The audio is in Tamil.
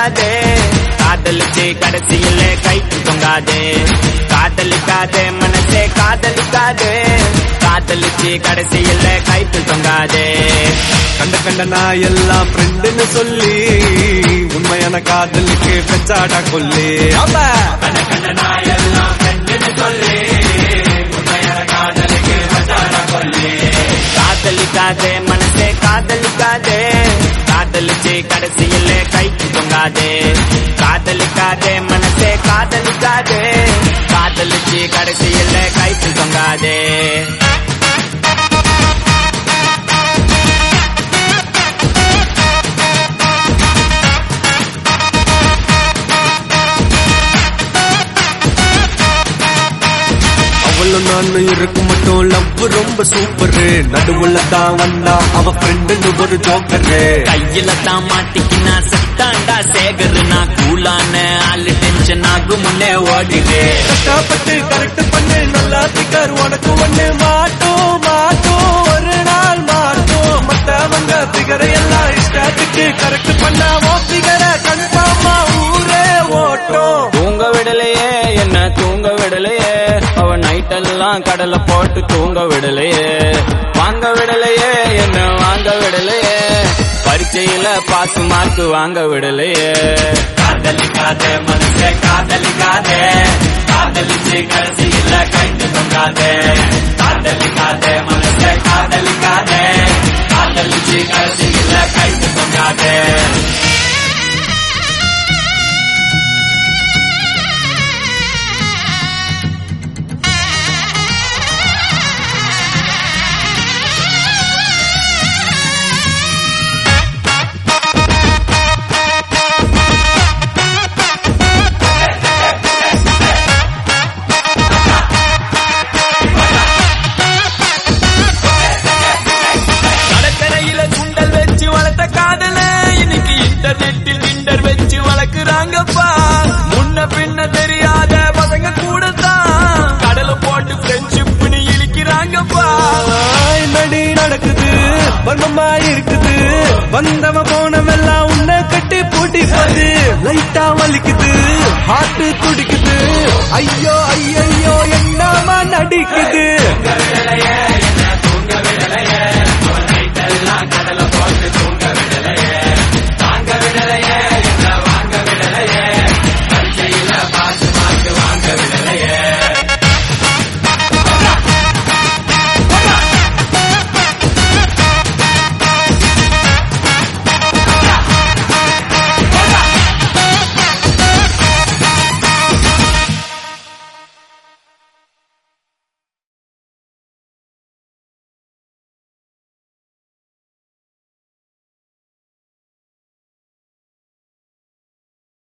காதலிக்காதே காதலிச்சு கடைசியில கைக்கு தொங்காதே காதலிக்காதே மனசே காதலிக்காதே காதலிச்சு கடைசியில கைக்கு தொங்காதே கண்ட கண்ட நான் எல்லாம் ஃப்ரெண்டுன்னு சொல்லி உண்மையான காதலுக்கு பெச்சாடா கொல்லி அப்ப காதலிக்காதே மனசே காதலிக்காதே காதலிச்சு கடைசியில கைக்கு தொங்காதே காதலிக்காதே மனசே காதலிக்காதே காதலிச்சு கடைசியில கைக்கு தொங்காதே அவளும் நானும் இருக்கும் மட்டும் லவ் ரொம்ப சூப்பரு நடுவுல தான் வந்தா அவ ஃப்ரெண்டுன்னு ஒரு ஜோக்கரு கையில தான் மாட்டிக்கினா செத்தாண்டா சேகர் நான் கூலான ஆளு டென்ஷன் ஆகும் முன்னே ஓடிடு கஷ்டப்பட்டு கரெக்ட் பண்ணு நல்லா திக்கர் உனக்கு ஒண்ணு மாட்டோம் மாட்டோம் ஒரு நாள் மாட்டோம் மத்தவங்க பிகரை எல்லாம் இஷ்டத்துக்கு கரெக்ட் பண்ணா ஓ பிகரை கன்ஃபார்மா ஊரே ஓட்டும் தூங்க விடலையே என்ன தூங்க விடலையே அவ நைட் எல்லாம் கடலை போட்டு தூங்க விடலையே வாங்க விடலையே என்ன வாங்க விடலையே பரீட்சையில பாஸ் மார்க் வாங்க விடலையே காதலிக்காதே மனசே காதலிக்காதே காதலிச்சு கடைசியில கைட்டு தொங்காதே காதலிக்காதே மனசே காதலிக்காதே காதலிச்சு கடைசியில கைட்டு தொங்காதே கடற்கரையில சுண்டல் வச்சு வளர்த்த காதல இன்னைக்கு இன்டர்நெட்டில் டிண்டர் வச்சு வளர்க்குறாங்கப்பா முன்ன பின்ன தெரியாத பசங்க கூட தான் கடலை போட்டு ஃப்ரெண்ட்ஷிப்னு இழிக்கிறாங்கப்பா என்னடி நடக்குது வர்மமா இருக்குது வந்தவ போனவெல்லாம் உன்னை கட்டி பூட்டி போது லைட்டா வலிக்குது ஹார்ட் துடிக்குது ஐயோ ஐயோ